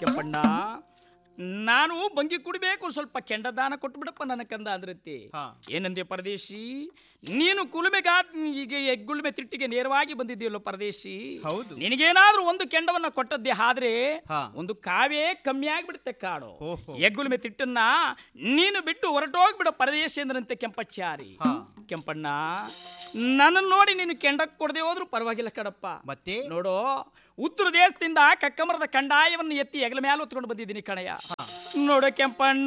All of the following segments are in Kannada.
ಕೆಂಪಣ್ಣ ನಾನು ಬಂಗಿ ಕುಡಿಬೇಕು ಸ್ವಲ್ಪ ಕೆಂಡ ದಾನ ಕೊಟ್ಬಿಡಪ್ಪ ನನ್ನ ಕಂದ ಅಂದ್ರತ್ತಿ ಹಾ. ಏನಂದೆ ಪರದೇಶಿ ನೀನು ಕುಲುಮೆಗಾ ಈಗ ಎಗ್ಗುಳುಮೆ ತಿಟ್ಟಿಗೆ ನೇರವಾಗಿ ಬಂದಿದ್ದೀಯಲ್ಲ ಪರದೇಶಿ ಹೌದು. ನಿನಗೇನಾದ್ರೂ ಒಂದು ಕೆಂಡವನ್ನ ಕೊಟ್ಟದ್ದೇ ಆದ್ರೆ ಹಾ. ಒಂದು ಕಾವೇ ಕಮ್ಮಿ ಆಗ್ಬಿಡುತ್ತೆ ಕಾಡು ಓಹೋ. ಎಗ್ಗುಳುಮೆ ತಿಟ್ಟನ್ನ ನೀನು ಬಿಟ್ಟು ಹೊರಟೋಗ್ಬಿಡು ಪರದೇಶಿ ಎಂದ್ರಂತೆ ಕೆಂಪಚ್ಚಾರಿ ಹಾ. ಕೆಂಪಣ್ಣ ನನ್ನ ನೋಡಿ ನೀನು ಕೆಂಡಕ್ಕೆ ಕೊಡದೆ ಹೋದ್ರು ಪರವಾಗಿಲ್ಲ ಕಡಪ್ಪ ಮತ್ತೆ ನೋಡು ಉತ್ತರ ದೇಶದಿಂದ ಕಕ್ಕಮರದ ಕಂಡಾಯವನ್ನು ಎತ್ತಿ ಹೆಗಲ ಮೇಲೆ ಹೊತ್ಕೊಂಡು ಬಂದಿದ್ದೀನಿ ಕಣಯ್ಯ ನೋಡು ಕೆಂಪಣ್ಣ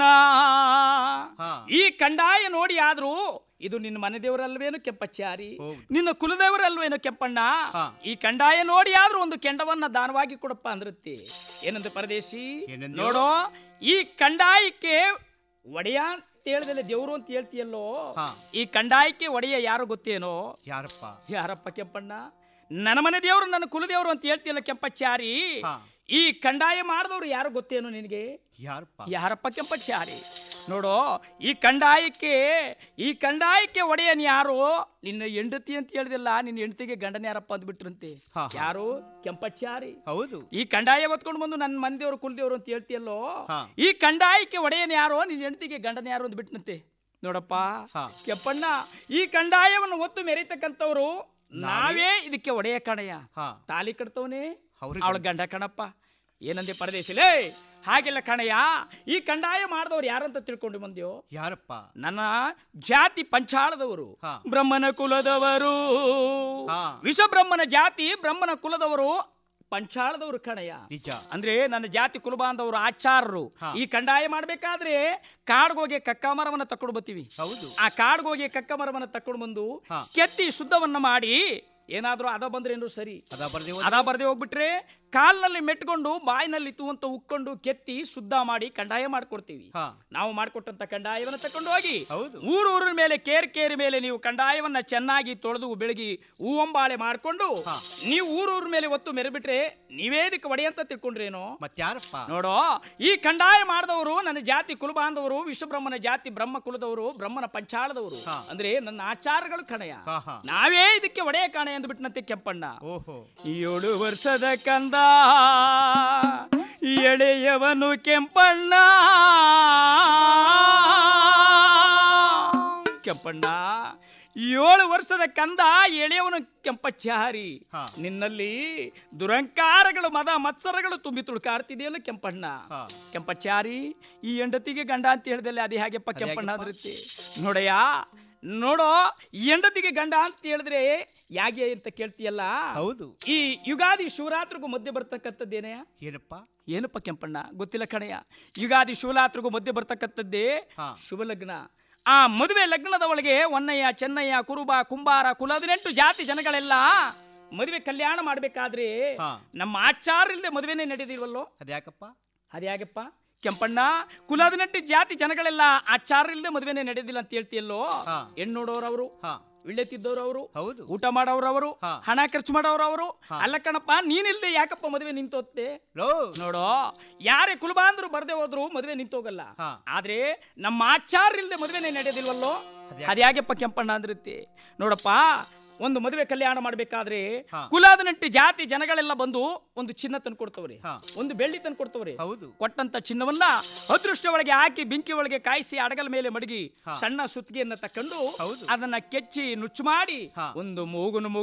ಹಾ. ಈ ಕಂಡಾಯ ನೋಡಿ ಆದ್ರೂ ಇದು ನಿನ್ನ ಮನೆ ದೇವರಲ್ವೇನು ಕೆಂಪಚ್ಚಾರಿ ಹೌದು. ನಿನ್ನ ಕುಲದೇವರಲ್ವೇನು ಕೆಂಪಣ್ಣ ಹಾ. ಈ ಕಂಡಾಯ ನೋಡಿ ಆದ್ರೂ ಒಂದು ಕೆಂಡವನ್ನ ದಾನವಾಗಿ ಕೊಡಪ್ಪ ಅಂದ್ರತ್ತಿ ಏನಂದ ಪರದೇಶಿ ಏನಂದ್ಯೋ? ನೋಡು ಈ ಕಂಡಾಯಕ್ಕೆ ಒಡೆಯ ಅಂತ ಹೇಳ್ದಲೆ ದೇವ್ರು ಅಂತ ಹೇಳ್ತೀಯಲ್ಲೋ ಹಾ. ಈ ಕಂಡಾಯಕ್ಕೆ ಒಡೆಯ ಯಾರು ಗೊತ್ತೇನೋ ಯಾರಪ್ಪ ಯಾರಪ್ಪ ಕೆಂಪಣ್ಣ ನನ್ನ ಮನೆ ದೇವರು ನನ್ನ ಕುಲದೇವರು ಅಂತ ಹೇಳ್ತಿಯಲ್ಲ ಕೆಂಪಚ್ಚಾರಿ ಹಾ. ಈ ಕಂಡಾಯ ಮಾಡಿದವ್ರು ಯಾರು ಗೊತ್ತೇನು ನಿನಗೆ ಯಾರಪ್ಪ ಯಾರಪ್ಪ ಕೆಂಪಚ್ಚಾರಿ ನೋಡು ಈ ಕಂಡಾಯಕ್ಕೆ ಈ ಕಂಡಾಯಕ್ಕೆ ಒಡೆಯನ್ ಯಾರು ನಿನ್ನ ಹೆಂಡತಿ ಅಂತ ಹೇಳ್ದಿಲ್ಲ ನಿನ್ನ ಹೆಂಡತಿಗೆ ಗಂಡನ ಯಾರಪ್ಪ ಅಂದ್ಬಿಟ್ರಂತೆ ಹಾ, ಹಾ. ಯಾರು ಕೆಂಪಚ್ಚಾರಿ ಹೌದು ಈ ಕಂಡಾಯ ಹೊತ್ಕೊಂಡು ಬಂದು ನನ್ನ ಮಂದಿಯವರು ಕುಲದೇವರು ಅಂತ ಹೇಳ್ತೀಯಲ್ಲೋ ಹಾ. ಈ ಕಂಡಾಯಕ್ಕೆ ಒಡೆಯನ್ ಯಾರೋ ನಿನ್ನ ಹೆಂಡತಿಗೆ ಗಂಡನ ಯಾರು ಅಂತ ಬಿಟ್ನಂತೆ ನೋಡಪ್ಪ ಹಾ. ಕೆಪ್ಪಣ್ಣ ಈ ಕಂಡಾಯವನ್ನು ಒತ್ತು ಮೆರೀತಕ್ಕಂಥವ್ರು ನಾವೇ ಇದಕ್ಕೆ ಒಡೆಯ ಕಣಯ್ಯ ಹಾ ತಾಲಿ ಕಟ್ತವನೇ ಅವ್ರಿಗೆ ಅವಳ ಗಂಡ ಕಣಪ್ಪ ಏನಂದೆ ಪರದೇಶಿಲೇ ಹಾಗೆಲ್ಲ ಕಣಯ್ಯ ಈ ಕಂಡಾಯ ಮಾಡಿದವ್ರು ಯಾರಂತ ತಿಳ್ಕೊಂಡು ಬಂದ್ಯೋ ಯಾರಪ್ಪ ನನ್ನ ಜಾತಿ ಪಂಚಾಳದವರು ಹಾ. ಬ್ರಹ್ಮನ ಕುಲದವರು ಹಾ. ವಿಷಬ್ರಹ್ಮನ ಜಾತಿ ಬ್ರಹ್ಮನ ಕುಲದವರು ಪಂಚಾಳದವರು ಕಣಯ್ಯ ನಿಜ ಅಂದ್ರೆ ನನ್ನ ಜಾತಿ ಕುಲಬಾಂಧವರು ಆಚಾರರು ಹಾ. ಈ ಕಂಡಾಯ ಮಾಡ್ಬೇಕಾದ್ರೆ ಕಾಡ್ಗೋಗಿ ಕಕ್ಕ ಮರವನ್ನ ತಕೊಂಡು ಬರ್ತೀವಿ ಹೌದು ಆ ಕಾಡ್ಗೋಗಿ ಕಕ್ಕ ಮರವನ್ನ ತಕೊಂಡು ಬಂದು ಹಾ. ಕೆತ್ತಿ ಶುದ್ಧವನ್ನ ಮಾಡಿ ಏನಾದ್ರೂ ಅದ ಬಂದ್ರೇನು ಸರಿ ಅದ ಬರ್ದೇವ ಅದ ಬರ್ದೆ ಹೋಗ್ಬಿಟ್ರೆ ಕಾಲ್ನಲ್ಲಿ ಮೆಟ್ಕೊಂಡು ಬಾಯಿನಲ್ಲಿ ತೂವಂತ ಉಕ್ಕೊಂಡು ಕೆತ್ತಿ ಶುದ್ಧ ಮಾಡಿ ಕಂಡಾಯ ಮಾಡ್ಕೊಡ್ತೀವಿ ಹಾ ನಾವು ಮಾಡಿಕೊಟ್ಟಂತ ಕಂಡಾಯವನ್ನ ತಕೊಂಡು ಹೋಗಿ ಹೌದು. ಊರೂರಿನ ಮೇಲೆ ಕೇರ್ ಕೇರಿ ಮೇಲೆ ನೀವು ಕಂಡಾಯವನ್ನ ಚೆನ್ನಾಗಿ ತೊಳೆದು ಬೆಳಗಿ ಹೂವಂಬಾಳೆ ಮಾಡ್ಕೊಂಡು ಹಾ. ನೀವು ಊರೂರ ಮೇಲೆ ಒತ್ತು ಮೆರೆಬಿಟ್ರೆ ನೀವೇ ಇದಕ್ಕೆ ಒಡೆಯಂತ ತಿಳ್ಕೊಂಡ್ರೇನೋ ಮತ್ಯಾರಪ್ಪ ನೋಡೋ ಈ ಕಂಡಾಯ ಮಾಡಿದವರು ನನ್ನ ಜಾತಿ ಕುಲಬಾಂಧವರು ವಿಶ್ವಬ್ರಹ್ಮನ ಜಾತಿ ಬ್ರಹ್ಮ ಕುಲದವರು ಬ್ರಹ್ಮನ ಪಂಚಾಳದವರು ಹಾ. ಅಂದ್ರೆ ನನ್ನ ಆಚಾರಗಳು ಕಣಯ ಹಾ ಹಾ ನಾವೇ ಇದಕ್ಕೆ ಒಡೆಯ ಕಾಣೆ ಅಂದ್ಬಿಟ್ನಂತೆ ಕೆಂಪಣ್ಣ ಓಹೋ ಏಳು ವರ್ಷದ ಕಂದ ಎಳೆಯವನು ಕೆಂಪಣ್ಣ ಕೆಂಪಣ್ಣ ಏಳು ವರ್ಷದ ಕಂದ ಎಳೆಯವನು ಕೆಂಪಚ್ಚಾರಿ ಹಾ. ನಿನ್ನಲ್ಲಿ ದುರಂಕಾರಗಳು ಮದ ಮತ್ಸರಗಳು ತುಂಬಿ ತುಳುಕಾಡ್ತಿದೆಯಲ್ಲ ಕೆಂಪಣ್ಣ ಹಾ. ಕೆಂಪಚ್ಚಾರಿ ಈ ಹೆಂಡತಿಗೆ ಗಂಡ ಅಂತ ಹೇಳ್ದಲ್ಲ ಅದೇ ಹಾಗೆಪ್ಪ ಕೆಂಪಣ್ಣ ಅದ್ಯಾಕಪ್ಪ? ಅದ್ರತ್ತೆ ನೋಡಯ್ಯ ನೋಡೋ ಈ ಹೆಂಡತಿಗೆ ಗಂಡ ಅಂತ ಹೇಳಿದ್ರೆ ಯಾಕೆ ಅಂತ ಕೇಳ್ತೀಯಲ್ಲ ಹೌದು ಈ ಯುಗಾದಿ ಶಿವರಾತ್ರಿಗೂ ಮಧ್ಯೆ ಬರ್ತಕ್ಕಂಥದ್ದೇನೇ ಏನಪ್ಪ ಏನಪ್ಪ ಕೆಂಪಣ್ಣ ಗೊತ್ತಿಲ್ಲ ಕಣಯ್ಯ ಯುಗಾದಿ ಶಿವರಾತ್ರಿಗೂ ಮಧ್ಯೆ ಬರ್ತಕ್ಕಂಥದ್ದೇ ಹಾ. ಶುಭ ಲಗ್ನ ಆ ಮದುವೆ ಲಗ್ನದ ಒಳಗೆ ಹೊನ್ನಯ್ಯ ಚೆನ್ನಯ್ಯ ಕುರುಬ ಕುಂಬಾರ ಕುಲ ಹದಿನೆಂಟು ಜಾತಿ ಜನಗಳೆಲ್ಲ ಮದುವೆ ಕಲ್ಯಾಣ ಮಾಡ್ಬೇಕಾದ್ರೆ ಹಾ. ನಮ್ಮ ಆಚಾರ ಇಲ್ಲದೆ ಮದುವೆನೇ ನಡೆದಿಲ್ವಲ್ಲೋ ಅದ್ಯಾಕಪ್ಪ ಅದ್ಯಾಗಪ್ಪ ಕೆಂಪಣ್ಣ ಕುಲ ಹದಿನೆಂಟು ಜಾತಿ ಜನಗಳೆಲ್ಲ ಆಚಾರ ಇಲ್ಲದೆ ಮದುವೆನೇ ನಡೆದಿಲ್ಲ ಅಂತ ಹೇಳ್ತೀಯಲ್ಲೋ ಹಾ. ಹೆಣ್ಣು ನೋಡೋರವರು ಹಾ ವಿಳ್ಳೆ ತಿದ್ದವ್ರವರು ಹೌದು ಊಟ ಮಾಡೋರವರು ಹಾ. ಹಣ ಖರ್ಚು ಮಾಡೋರವರು ಹಾ. ಅಲ್ಲ ಕಣಪ್ಪ ನೀನಿಲ್ದೆ ಯಾಕಪ್ಪ ಮದುವೆ ನಿಂತೋತ್ತೆ ಲೋ ನೋಡೋ ಯಾರೇ ಕುಲಬಾಂದ್ರು ಬರ್ದೆ ಹೋದ್ರು ಮದುವೆ ನಿಂತೋಗಲ್ಲ ಹಾ. ಆದ್ರೆ ನಮ್ಮ ಆಚಾರ ಇಲ್ದೆ ಮದುವೆನೇ ನಡೆಯೋದಿಲ್ವಲ್ಲೋ ಅದ್ಯಾಕೆ? ಅದ್ಯಾಗೆಪ್ಪ ಕೆಂಪಣ್ಣ ಅಂದಿರುತ್ತೆ ನೋಡಪ್ಪ ಒಂದು ಮದುವೆ ಕಲ್ಯಾಣ ಮಾಡ್ಬೇಕಾದ್ರೆ ಹಾ. ಕುಲಾದನಟ್ಟಿ ಜಾತಿ ಜನಗಳೆಲ್ಲ ಬಂದು ಒಂದು ಚಿನ್ನ ತಂದು ಕೊಡ್ತವ್ರೆ ಹಾ. ಒಂದು ಬೆಳ್ಳಿ ತಂದು ಕೊಡ್ತವ್ರೆ ಹೌದು ಕೊಟ್ಟಂತ ಚಿನ್ನವನ್ನ ಅದೃಷ್ಟ ಒಳಗೆ ಹಾಕಿ ಬೆಂಕಿ ಒಳಗೆ ಕಾಯಿಸಿ ಅಡಗಲ ಮೇಲೆ ಮಡಗಿ ಹಾ. ಸಣ್ಣ ಸುತ್ತಿಗೆಯನ್ನ ತಕೊಂಡು ಹೌದು. ಅದನ್ನ ಕೆಚ್ಚಿ ನುಚ್ಚು ಮಾಡಿ ಹಾ. ಒಂದು ಮೂಗುನು